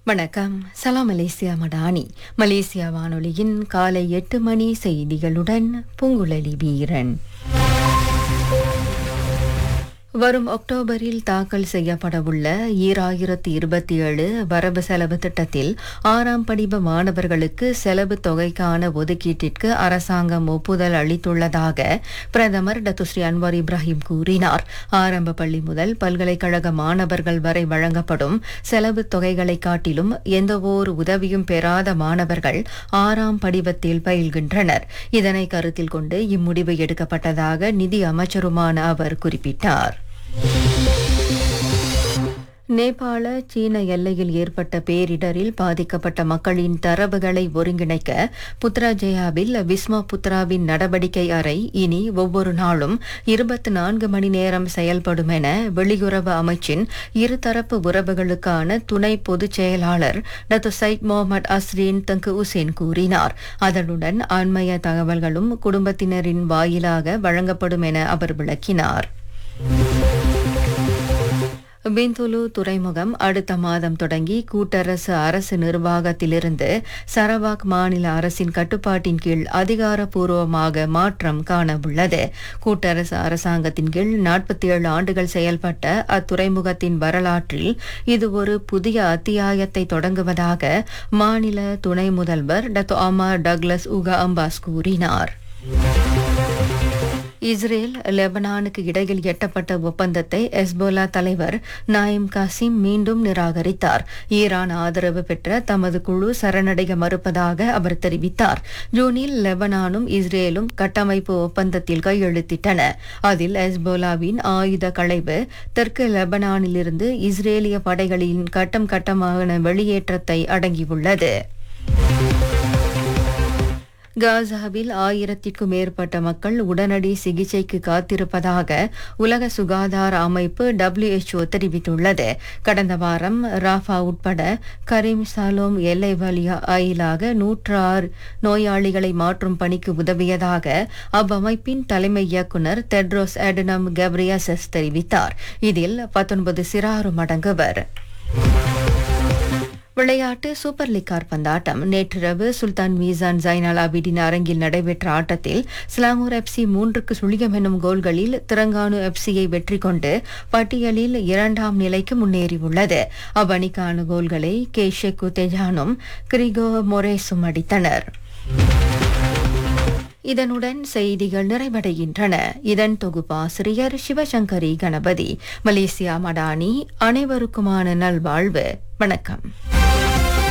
வணக்கம் சலாம் Malaysia Madani Malaysia வானொலியின் காலை எட்டு மணி செய்திகளுடன் பூங்குழலி வீரன் வரும் அக்டோபரில் தாக்கல் செய்யப்படவுள்ள ஈராயிரத்தி இருபத்தி ஏழு வரவு செலவு திட்டத்தில் ஆறாம் படிவ மாணவர்களுக்கு செலவு தொகைக்கான ஒதுக்கீட்டிற்கு அரசாங்கம் ஒப்புதல் அளித்துள்ளதாக பிரதமர் டத்துஸ்ரீ அன்வார் இப்ராஹிம் கூறினார் ஆரம்ப பள்ளி முதல் பல்கலைக்கழக மாணவர்கள் வரை வழங்கப்படும் செலவு தொகைகளை காட்டிலும் எந்தவோர் உதவியும் பெறாத மாணவர்கள் ஆறாம் படிவத்தில் பயில்கின்றனர் இதனை கருத்தில் கொண்டு இம்முடிவு எடுக்கப்பட்டதாக நிதி அமைச்சருமான அவர் குறிப்பிட்டார் நேபாள சீன எல்லையில் ஏற்பட்ட பேரிடரில் பாதிக்கப்பட்ட மக்களின் தரவுகளை ஒருங்கிணைக்க புத்ராஜயாவில் விஸ்மா புத்ராவின் நடவடிக்கை அறை இனி ஒவ்வொரு நாளும் இருபத்தி நான்கு மணி நேரம் செயல்படும் என வெளியுறவு அமைச்சின் இருதரப்பு உறவுகளுக்கான துணை பொதுச் செயலாளர் டத்து சைட் முகமது அஸ்ரீன் தங்கு உசேன் கூறினார் அதனுடன் ஆன்மீக தகவல்களும் குடும்பத்தினரின் வாயிலாக வழங்கப்படும் என அவர் விளக்கினார் பிந்துலு துறைமுகம் அடுத்த மாதம் தொடங்கி கூட்டரசு அரசு நிர்வாகத்திலிருந்து சரவாக் மாநில அரசின் கட்டுப்பாட்டின் கீழ் அதிகாரப்பூர்வமாக மாற்றம் காணவுள்ளது கூட்டரசு அரசாங்கத்தின் கீழ் நாற்பத்தி ஏழு ஆண்டுகள் செயல்பட்ட அத்துறைமுகத்தின் வரலாற்றில் இது ஒரு புதிய அத்தியாயத்தை தொடங்குவதாக மாநில துணை முதல்வர் Datuk Amar Douglas Uggah Embas கூறினார் இஸ்ரேல் லெபனானுக்கு இடையில் எட்டப்பட்ட ஒப்பந்தத்தை எஸ்போலா தலைவர் நாயிம் காசிம் மீண்டும் நிராகரித்தார் ஈரான் ஆதரவு பெற்ற தமது குழு சரணடைய மறுப்பதாக அவர் தெரிவித்தார் ஜூனில் லெபனானும் இஸ்ரேலும் கட்டமைப்பு ஒப்பந்தத்தில் கையெழுத்திட்டன அதில் எஸ்போலாவின் ஆயுத களைவு தெற்கு லெபனானிலிருந்து இஸ்ரேலிய படைகளின் கட்டம் கட்டமான வெளியேற்றத்தை அடங்கியுள்ளது காசாவில் ஆயிரத்திற்கும் மேற்பட்ட மக்கள் உடனடி சிகிச்சைக்கு காத்திருப்பதாக உலக சுகாதார அமைப்பு டபிள்யூஎச்ஓ தெரிவித்துள்ளது கடந்த வாரம் ராஃபா உட்பட கரீம் சாலோம் எல்லை வழியா ஆயிலாக நூற்று ஆறு நோயாளிகளை மாற்றும் பணிக்கு உதவியதாக அவ்வமைப்பின் தலைமை இயக்குநர் தெட்ரோஸ் எடனம் கப்ரியாசஸ் தெரிவித்தார் இதில் பத்தொன்பது சிறாரும் அடங்குவர் விளையாட்டு சூப்பர் லீக் கார்பந்தாட்டம் நேற்றிரவு சுல்தான் மீசான் ஜைனல் ஆபிடின் அரங்கில் நடைபெற்ற ஆட்டத்தில் ஸ்லாங்கூர் எஃப்சி மூன்றுக்கு சுழியம் என்னும் கோல்களில் திரங்கானு எஃப்சியை வெற்றி கொண்டு பட்டியலில் இரண்டாம் நிலைக்கு முன்னேறியுள்ளது அவ்வணிக்கான கோல்களை கே ஷெக்கு தெஜானும் கிரிகோ மொரேசும் அடித்தனர் இதனுடன் செய்திகள் நிறைவடைகின்றன இதன் தொகுப்பாசிரியர் சிவசங்கரி கணபதி மலேசியா மடானி அனைவருக்குமான நல்வாழ்வு வணக்கம்